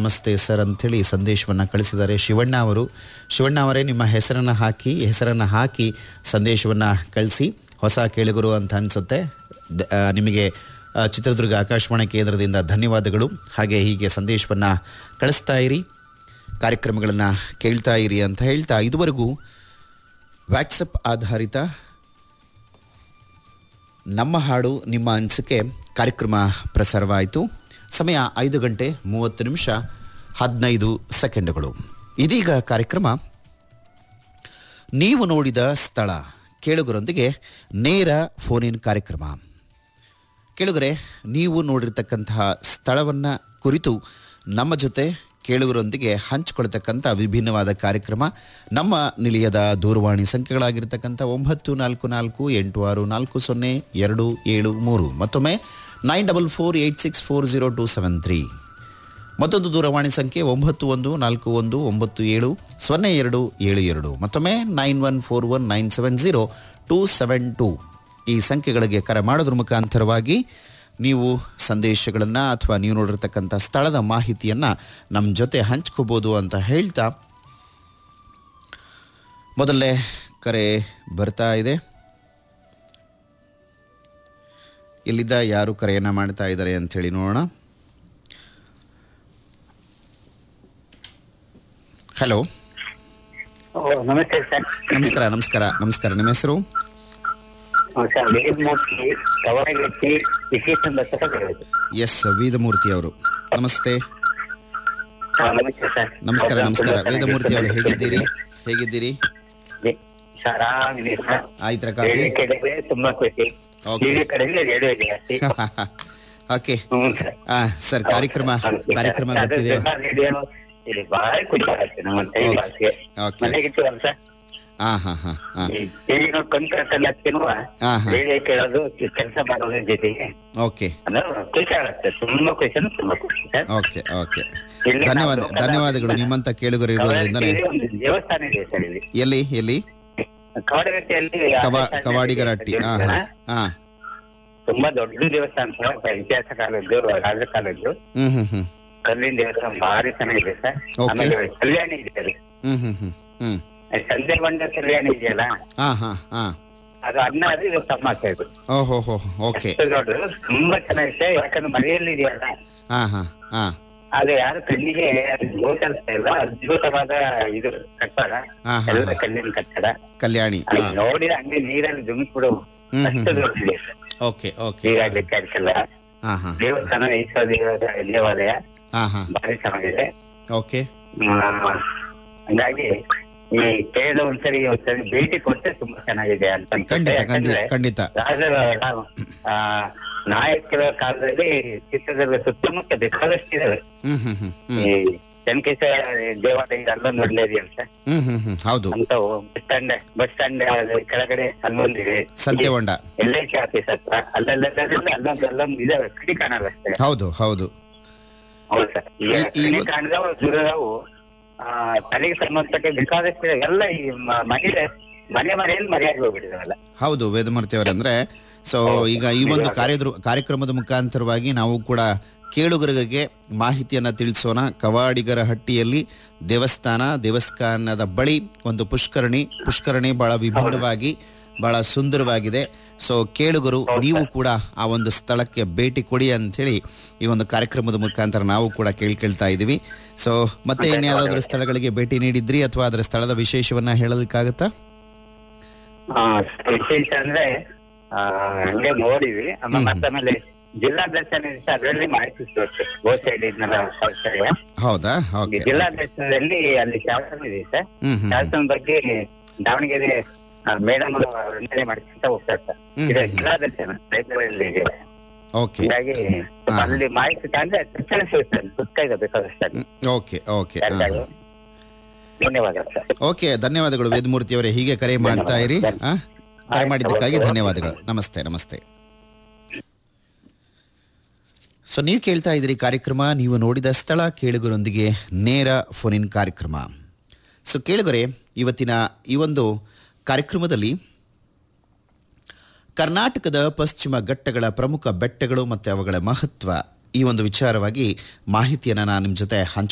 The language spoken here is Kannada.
ನಮಸ್ತೆ ಸರ್ ಅಂಥೇಳಿ ಸಂದೇಶವನ್ನು ಕಳಿಸಿದ್ದಾರೆ ಶಿವಣ್ಣ ಅವರು ಶಿವಣ್ಣ ಅವರೇ ನಿಮ್ಮ ಹೆಸರನ್ನು ಹಾಕಿ ಹೆಸರನ್ನು ಹಾಕಿ ಸಂದೇಶವನ್ನು ಕಳಿಸಿ ಹೊಸ ಕೇಳುಗರು ಅಂತ ಅನಿಸುತ್ತೆ ದ- ಆ, ನಿಮಗೆ ಆ, ಚಿತ್ರದುರ್ಗ ಆಕಾಶವಾಣಿ ಕೇಂದ್ರದಿಂದ ಧನ್ಯವಾದಗಳು ಹಾಗೆ ಹೀಗೆ ಸಂದೇಶವನ್ನು ಕಳಿಸ್ತಾ ಇರಿ ಕಾರ್ಯಕ್ರಮಗಳನ್ನು ಕೇಳ್ತಾ ಇರಿ ಅಂತ ಹೇಳ್ತಾ ಇದುವರೆಗೂ ವ್ಯಾಟ್ಸಪ್ ಆಧಾರಿತ ನಮ್ಮ ಹಾಡು ನಿಮ್ಮ ಅನಿಸಿಕೆ ಕಾರ್ಯಕ್ರಮ ಪ್ರಸಾರವಾಯಿತು ಸಮಯ ಐದು ಗಂಟೆ ಮೂವತ್ತು ನಿಮಿಷ ಹದಿನೈದು ಸೆಕೆಂಡುಗಳು ಇದೀಗ ಕಾರ್ಯಕ್ರಮ ನೀವು ನೋಡಿದ ಸ್ಥಳ ಕೇಳುಗರೊಂದಿಗೆ ನೇರ ಫೋನ್ ಇನ್ ಕಾರ್ಯಕ್ರಮ ಕೇಳುಗರೆ ನೀವು ನೋಡಿರ್ತಕ್ಕಂತಹ ಸ್ಥಳವನ್ನು ಕುರಿತು ನಮ್ಮ ಜೊತೆ ಕೇಳುಗರೊಂದಿಗೆ ಹಂಚಿಕೊಳ್ತಕ್ಕಂಥ ವಿಭಿನ್ನವಾದ ಕಾರ್ಯಕ್ರಮ ನಮ್ಮ ನಿಲಯದ ದೂರವಾಣಿ ಸಂಖ್ಯೆಗಳಾಗಿರ್ತಕ್ಕಂಥ ಒಂಬತ್ತು ನಾಲ್ಕು ನಾಲ್ಕು ಎಂಟು ಆರು ನಾಲ್ಕು ಸೊನ್ನೆ ಎರಡು ಏಳು ಮೂರು ಮತ್ತೊಮ್ಮೆ nine double four eight six four zero two seven three ಮತ್ತೊಂದು ದೂರವಾಣಿ ಸಂಖ್ಯೆ ಒಂಬತ್ತು ಒಂದು ನಾಲ್ಕು ಒಂದು ಒಂಬತ್ತು ಏಳು ಸೊನ್ನೆ ಎರಡು ಏಳು ಎರಡು ಮತ್ತೊಮ್ಮೆ nine one four one nine seven zero two seven two ಈ ಸಂಖ್ಯೆಗಳಿಗೆ ಕರೆ ಮಾಡೋದ್ರ ಮುಖಾಂತರವಾಗಿ ನೀವು ಸಂದೇಶಗಳನ್ನು ಅಥವಾ ನೀವು ನೋಡಿರ್ತಕ್ಕಂಥ ಸ್ಥಳದ ಮಾಹಿತಿಯನ್ನು ನಮ್ಮ ಜೊತೆ ಹಂಚ್ಕೋಬೋದು ಅಂತ ಹೇಳ್ತಾ ಮೊದಲನೇ ಕರೆ ಬರ್ತಾ ಇದೆ ಇಲ್ಲಿದ್ದ ಯಾರು ಕರೆಯನ್ನು ಮಾಡ್ತಾ ಇದ್ದಾರೆ ಅಂಥೇಳಿ ನೋಡೋಣ ಹಲೋ ಓ, ನಮಸ್ತೆ ಸರ್ ನಮಸ್ಕಾರ ನಮಸ್ಕಾರ ನಮಸ್ಕಾರ ನಿಮ್ಮ ಹೆಸರು ಹ್ಮ್, ಸರ್ ವೇದಮೂರ್ತಿ ಕವರಗಟ್ಟಿ ವಿಶೇಷ ಬಸವರಾಜ್. ಎಸ್ ವೇದಮೂರ್ತಿ ಅವರು ನಮಸ್ತೆ ಹಾ, ನಮಸ್ತೆ ಸರ್ ನಮಸ್ಕಾರ ನಮಸ್ಕಾರ ತುಂಬಾ ವೇದಮೂರ್ತಿ ಅವರು ಚೆನ್ನಾಗಿ ಹೇಗಿದ್ದೀರಿ ಹೇಗಿದ್ದೀರಿ ಇದೆ. ಸರ್ ಆರಾಮಿದೆ ಸರ್ ಆಯ್ತರ ಕಾಫಿ ರೇಡಿಯೋ ಕಡೆಗೆ ತುಂಬಾ ಖುಷಿ Okay. ರೇಡಿಯೋ ಕಡೆಗೆ ರೇಡಿಯೋ ಇದೆ ಅಷ್ಟೇ ಓಕೆ ಹ್ಞೂ ಸರ್ ಆ ಸರ್ ಕಾರ್ಯಕ್ರಮ ಹೌದು, ಕಾರ್ಯಕ್ರಮ ಸರ್. ಅದು ಗೊತ್ತಿದೆ ತುಂಬಾ ರೇಡಿಯೋ ಇಲ್ಲಿ ಬಹಳ ಖುಷಿ ಆಗುತ್ತೆ ನಮ್ಮ ಟೈಮ್ Okay. ಪಾಸ್ಗೆ Okay. ಮನೆಗಿತ್ತು ಸರ್ ಹಾ ಹಾ ಹಾ ಹಾ ಟಿವಿ ನೋಡ್ಕೊಂಡು ಕಳ್ಸಲ್ಲ ಹಚ್ಚಿನುವ ಹಾ, ಹಾ. ರೇಡಿಯೋ ಕೇಳೋದು ಕೆಲಸ ಮಾಡೋದ್ರ ಜೊತೆಗೆ ಓಕೆ ಅದು ಖುಷಿ ಆಗುತ್ತೆ ತುಂಬಾ ಖುಷಿ ಅಂದ್ರೆ ತುಂಬಾ ಖುಷಿ ಸರ್ ಓಕೆ ಓಕೆ ಇಲ್ಲಿ ಧನ್ಯವಾದ ನಾವು ಧನ್ಯವಾದಗಳು ನಿಮ್ಮಂತ ಕೇಳುಗರು ಇರೋದ್ರಿಂದನೇ ಕವರಗಟ್ಟಿಯಲ್ಲಿ ಒಂದು ದೇವಸ್ಥಾನ ಇದೆ ಸರ್ ಇಲ್ಲಿ ಎಲ್ಲಿ ಎಲ್ಲಿ ಕವಡಗಟ್ಟಿಯಲ್ಲಿ ಕವ ದೇವಸ್ಥಾನ ಕವಾಡಿಗರ ಇದೆ, ಹಟ್ಟಿ ಹಾ ದೇವಸ್ಥಾನ. ಹಾ ಹಾ ತುಂಬಾ ದೊಡ್ಡ ದೇವಸ್ಥಾನ ಸರ್ ಇತಿಹಾಸ ಕಾಲದ್ದು ರಾಜ ಕಾಲದ್ದು ಹ್ಮ್ ಹ್ಮ್ ಹ್ಮ್ ಕಲ್ಲಿನ ದೇವಸ್ಥಾನ ಭಾರಿ ಚೆನ್ನಾಗಿದೆ ಸರ್ Okay. ಆಮೇಲೆ ಕಲ್ಯಾಣಿ ಇದೆ ಅಲ್ಲಿ ಹ್ಮ್ ಹ್ಮ್ ಹ್ಮ್ ಹ್ಮ್ ಸಂಜೆ ಬಂಡ ಕಲ್ಯಾಣಿ ಇದೆಯಲ್ಲ ಹಾ ಹಾ ಹಾ ಅದು ಅನ್ನ ಅದು ಇದು ತಮ್ಮ ಇದು ಓಹೋ ಹೋ ಓಕೆ ಅಷ್ಟು ದೊಡ್ಡದು ತುಂಬಾ ಚೆನ್ನಾಗಿದೆ ಯಾಕಂದ್ರೆ ಮನೆಯಲ್ಲಿ ಇದೆಯಲ್ಲ ಹಾ ಹಾ ಹಾ ಅದು ಯಾರು ಕಣ್ಣಿಗೆ ಅದು ಗೋಚರಿಸ್ತಾ ಇಲ್ಲ ಅದ್ಭುತವಾದ ಇದು ಕಟ್ಟಡ ಹಾ, ಹಾ, ಎಲ್ಲ ಹಾ. ಕಲ್ಲಿನ ಕಟ್ಟಡ ಕಲ್ಯಾಣಿ ಅಲ್ಲಿ ಹಾ ನೋಡಿದ್ರೆ ಹಂಗೆ ನೀರಲ್ಲಿ ಧುಮಿಸ್ಬಿಡು ಹ್ಮ್, ಅಷ್ಟು ಹ್ಮ್. ದೊಡ್ಡದಿದೆ ಓಕೆ ಓಕೆ ನೀರಾಗ್ಲಿಕ್ಕೆ ಅದಕ್ಕೆಲ್ಲ ಹಾ ಹಾ ದೇವಸ್ಥಾನ ಈಶ್ವರ ದೇವ- ದೇವಾಲಯ ಹಾ ಹಾ ಭಾರಿ ಚೆನ್ನಾಗಿದೆ ಓಕೆ ಹ್ಮ್. ಹಂಗಾಗಿ ಈ ಕೇರಳ ಒಂದ್ಸರಿ ಒಂದ್ಸರಿ ಭೇಟಿ ಕೊಟ್ಟರೆ ತುಂಬಾ ಚೆನ್ನಾಗಿದೆ ಅಂತ ಅನ್ಸುತ್ತೆ. ಖಂಡಿತ ಖಂಡಿತ ಯಾಕಂದ್ರೆ ಖಂಡಿತ ರಾಜರ ಆ, ನಾಯಕರ ಕಾಲದಲ್ಲಿ ಚಿತ್ರದುರ್ಗ ಸುತ್ತಮುತ್ತ ಬೇಕಾದಷ್ಟು ಇದಾವೆ ಹ್ಮ್ ಹ್ಮ್ ಹ್ಮ್ ಹ್ಮ್ ಈ ಚೆನ್ನಕೇಶ್ವರ ದೇವಾಲಯ ಅಲ್ಲೊಂದು ಒಳ್ಳೆದಿದೆ ಅಂತ ಹ್ಮ್ ಹ್ಮ್ ಹ್ಮ್ ಹೌದು ಅಂತ ಬಸ್ ಸ್ಟ್ಯಾಂಡ್ ಬಸ್ ಸ್ಟ್ಯಾಂಡ್ ಕೆಳಗಡೆ ಅಲ್ಲೊಂದಿದೆ ಸಂತೆ ಹೊಂಡ ಎಲ್ ಐ ಸಿ ಆಫೀಸ್ ಹತ್ರ ಅಲ್ಲಲ್ಲಲ್ಲ ಅಲ್ಲೊಂದು ಅಲ್ಲೊಂದು ಇದಾವೆ ಕಡಿ ಕಾಣಲ್ಲ ಅಷ್ಟೇ ಹೌದು ಹೌದು ಹೌದು ಸರ್ ಈಗ ಈ- ಈ- ಕಡಿ ಕಾಣಿದವು ದೂರದವು ಆ, ತಲೆಗೆ ಸಂಬಂಧಪಟ್ಟ ಬೇಕಾದಷ್ಟು ಎಲ್ಲ ಈ ಮ- ಮನೆ ಮನೆ ಮನೆಯಲ್ಲಿ ಮರೆಯಾಗಿ ಹೋಗ್ಬಿಟ್ಟಿದಾವಲ್ಲ ಹೌದು ವೇದಮೂರ್ತಿ ಅವರಂದ್ರೆ ಸೊ ಈಗ ಈ ಒಂದು ಕಾರ್ಯದ್ರ ಕಾರ್ಯಕ್ರಮದ ಮುಖಾಂತರವಾಗಿ ನಾವು ಕೂಡ ಕೇಳುಗರಿಗೆ ಮಾಹಿತಿಯನ್ನ ತಿಳಿಸೋಣ ಕವಾಡಿಗರ ಹಟ್ಟಿಯಲ್ಲಿ ದೇವಸ್ಥಾನ ದೇವಸ್ಥಾನದ ಬಳಿ ಒಂದು ಪುಷ್ಕರಣಿ ಪುಷ್ಕರಣಿ ಬಹಳ ವಿಭಿನ್ನವಾಗಿ ಬಹಳ ಸುಂದರವಾಗಿದೆ ಸೊ ಕೇಳುಗರು ನೀವು ಕೂಡ ಆ ಒಂದು ಸ್ಥಳಕ್ಕೆ ಭೇಟಿ ಕೊಡಿ ಅಂಥೇಳಿ ಈ ಒಂದು ಕಾರ್ಯಕ್ರಮದ ಮುಖಾಂತರ ನಾವು ಕೂಡ ಕೇಳ್ಕೊಳ್ತಾ ಇದ್ದೀವಿ ಸೊ ಮತ್ತೆ ಇನ್ಯಾವುದಾದ್ರೂ ಸ್ಥಳಗಳಿಗೆ ಭೇಟಿ ನೀಡಿದ್ರಿ ಅಥವಾ ಅದರ ಸ್ಥಳದ ವಿಶೇಷವನ್ನ ಹೇಳೋದಕ್ಕಾಗತ್ತಾ ಆ, ವಿಶೇಷ ಅಂದ್ರೆ ಆ, ಹಂಗೆ ನೋಡಿದ್ವಿ ಆಮೇಲೆ ಹ್ಮ್. ಮತ್ತೆ ಆಮೇಲೆ ಜಿಲ್ಲಾ ದರ್ಶನ ಇರುತ್ತೆ, ಅದರಲ್ಲಿ ಮಾಹಿತಿ ಸಿಗುತ್ತೆ ಗೋ ಸೈಡ್ ಇದ್ನಲ್ಲ ಸೌಕರ್ಯ ಹೌದಾ ಈ ಓಕೆ ಜಿಲ್ಲಾ ದರ್ಶನದಲ್ಲಿ ಅಲ್ಲಿ ಶಾಸನ ಇದೆ ಸರ್ ಹ್ಮ್ ಹ್ಮ್ ಶಾಸನ ಬಗ್ಗೆ ದಾವಣಗೆರೆ ಮೇಡಮ್ ವಂದನೆ ಮಾಡ್ಕೊಂತ ಹೋಗ್ತಾರೆ ಸರ್ ಹ್ಮ್, ಇದು ಹ್ಮ್. ಜಿಲ್ಲಾ ದರ್ಶನ ಲೈಬ್ರರಿಯಲ್ಲಿ ಇದೆ ಓಕೆ ಹೀಗಾಗಿ ಹಾ. ಅಲ್ಲಿ ಮಾಹಿತಿ ತಂದ್ರೆ ತಕ್ಷಣ ಸಿಗುತ್ತೆ ಪುಸ್ತಕ ಇದೆ ಬೇಕಾದಷ್ಟು ಅಲ್ಲಿ. ಓಕೆ ಓಕೆ ಯಾರಿಗಾದ್ರು. ಧನ್ಯವಾದ ಸರ್ ಓಕೆ ಧನ್ಯವಾದಗಳು ವೇದಮೂರ್ತಿ ಅವರೇ ಹೀಗೆ ಕರೆ ಮಾಡ್ತಾ ಇರಿ ಆ? ಕರೆ ಮಾಡಿದ್ದಕ್ಕಾಗಿ ಧನ್ಯವಾದಗಳು ನಮಸ್ತೆ ನಮಸ್ತೆ ಸೊ ನೀವು ಕೇಳ್ತಾ ಇದ್ದೀರಿ ಕಾರ್ಯಕ್ರಮ ನೀವು ನೋಡಿದ ಸ್ಥಳ ಕೇಳುಗರೊಂದಿಗೆ ನೇರ ಫೋನ್ ಇನ್ ಕಾರ್ಯಕ್ರಮ ಸೊ ಕೇಳುಗರೆ ಇವತ್ತಿನ ಈ ಒಂದು ಕಾರ್ಯಕ್ರಮದಲ್ಲಿ ಕರ್ನಾಟಕದ ಪಶ್ಚಿಮ ಘಟ್ಟಗಳ ಪ್ರಮುಖ ಬೆಟ್ಟಗಳು ಮತ್ತು ಅವುಗಳ ಮಹತ್ವ ಈ ಒಂದು ವಿಚಾರವಾಗಿ ಮಾಹಿತಿಯನ್ನು ನಾನು ನಿಮ್ಮ ಜೊತೆ ಹಂಚ